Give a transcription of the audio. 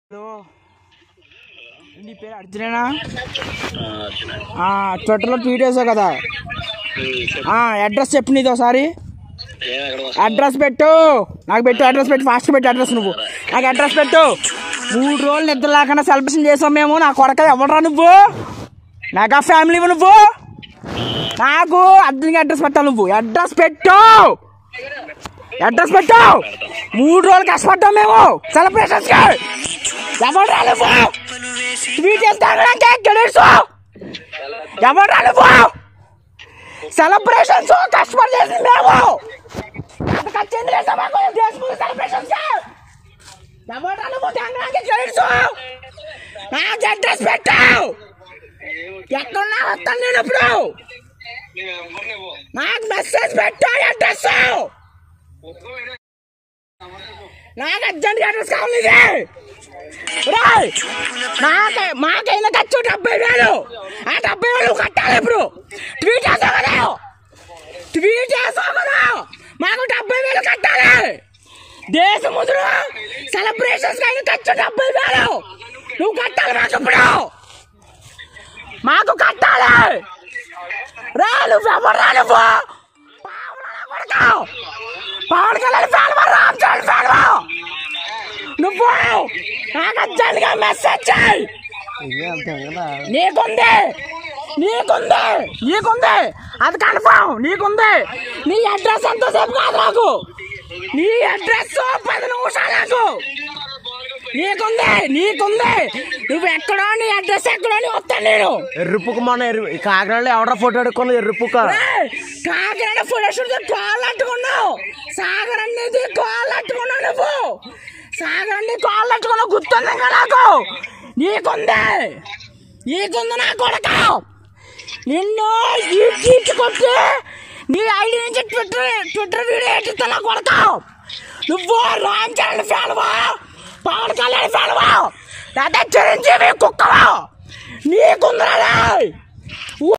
Hello నీ పేరు అర్జునేనా ఆ, ట్విట్టర్లో ట్వీట్ వేసావు కదా ఆ, అడ్రస్ చెప్పు నీది ఒకసారి అడ్రస్ పెట్టు నాకు పెట్టు అడ్రస్ పెట్టు ఫాస్ట్ పెట్టు అడ్రస్ నువ్వు నాకు అడ్రస్ పెట్టు మూడు రోజులు నిద్ర లేకుండా సెలబ్రేషన్ చేసాం మేము నా కొడక ఎవడరా నువ్వు నాకు ఆ ఫ్యామిలీ నువ్వు నాకు అర్జున్గా అడ్రస్ పెట్టాలి నువ్వు అడ్రస్ పెట్టు అడ్రస్ పెట్టు మూడు రోజులు కష్టపడ్డాం మేము సెలబ్రేషన్స్ ఎవడరా నువ్వు ట్వీట్ చేస్తాను గెడెడ్స్ ఎవడరా నువ్వు సెలబ్రేషన్స్ కస్టమర్ చేసింది మేము అంత ఖర్చు చేసాం మాకు దేశముఖ సెలబ్రేషన్స్ ఎవడరా నువ్వు గంగరాకి గెడెడ్స్ నాకు అడ్రస్ పెట్టావు ఎక్కడున్నా వస్తాను నేను ఇప్పుడు నాకు మెసేజ్ పెట్టా అడ్రస్ నాకు అర్జెంట్ అడ్రస్ కావాలి ఇది. రాయ్ నాకే మాకైనా ఖర్చు డెబ్బై వేలు ఆ డెబ్బై వేలు కట్టాలి ఇప్పుడు ట్వీట్ చేసావు కదా ట్వీట్ చేసావు కదా మాకు డెబ్బై వేలు కట్టాలి దేశ ముద్ర సెలబ్రేషన్స్ అయిన ఖర్చు డెబ్బై వేలు నువ్వు కట్టాలి మాకు ఇప్పుడు మాకు కట్టాలి రా నువ్వు ఎవరు రా నువ్వు పావులా కొడతావు పవన్ కళ్యాణ్ ఫ్యాన్ రామ్ చరణ్ ఫ్యాన్ నువ్వు నాకు అర్జెంట్గా మెసేజ్ చేయి నీకుంది నీకుంది నీకుంది అది కన్ఫామ్ నీకుంది నీ అడ్రస్ ఎంతసేపు కాదు నాకు నీ అడ్రస్ పది నిమిషాలు నాకు నీకుంది నీకుంది నువ్వు ఎక్కడో నీ అడ్రస్ ఎక్కడో అని వస్తాను నేను ఎర్రుపుకు మన ఎర్రు కాకినాడలో ఎవడ ఫోటో అడుక్కున్నది ఎర్రుపుక ఏయ్, కాకినాడ ఫోటోషూట్ కాళ్ళు అట్టుకున్నావు సాగర్ అనేది కాళ్ళు అట్టుకున్నావు నువ్వు సాగర్ అన్ని కాళ్ళు అట్టుకున్నావు గుర్తుంది ఇంకా నాకు నీకుంది నీకుంది నా కొడక నిన్ను ఈ కొట్టి నీ ఐడి నుంచి ట్విట్టర్ ట్విట్టర్ వీడియో ఎట్టిస్తా నా కొడక నువ్వు రామ్ చరణ్ ఫ్యాన్వా పవన్ కళ్యాణ్ ఫ్యాన్వా లేదా చిరంజీవి కుక్కవా నీకుందిరా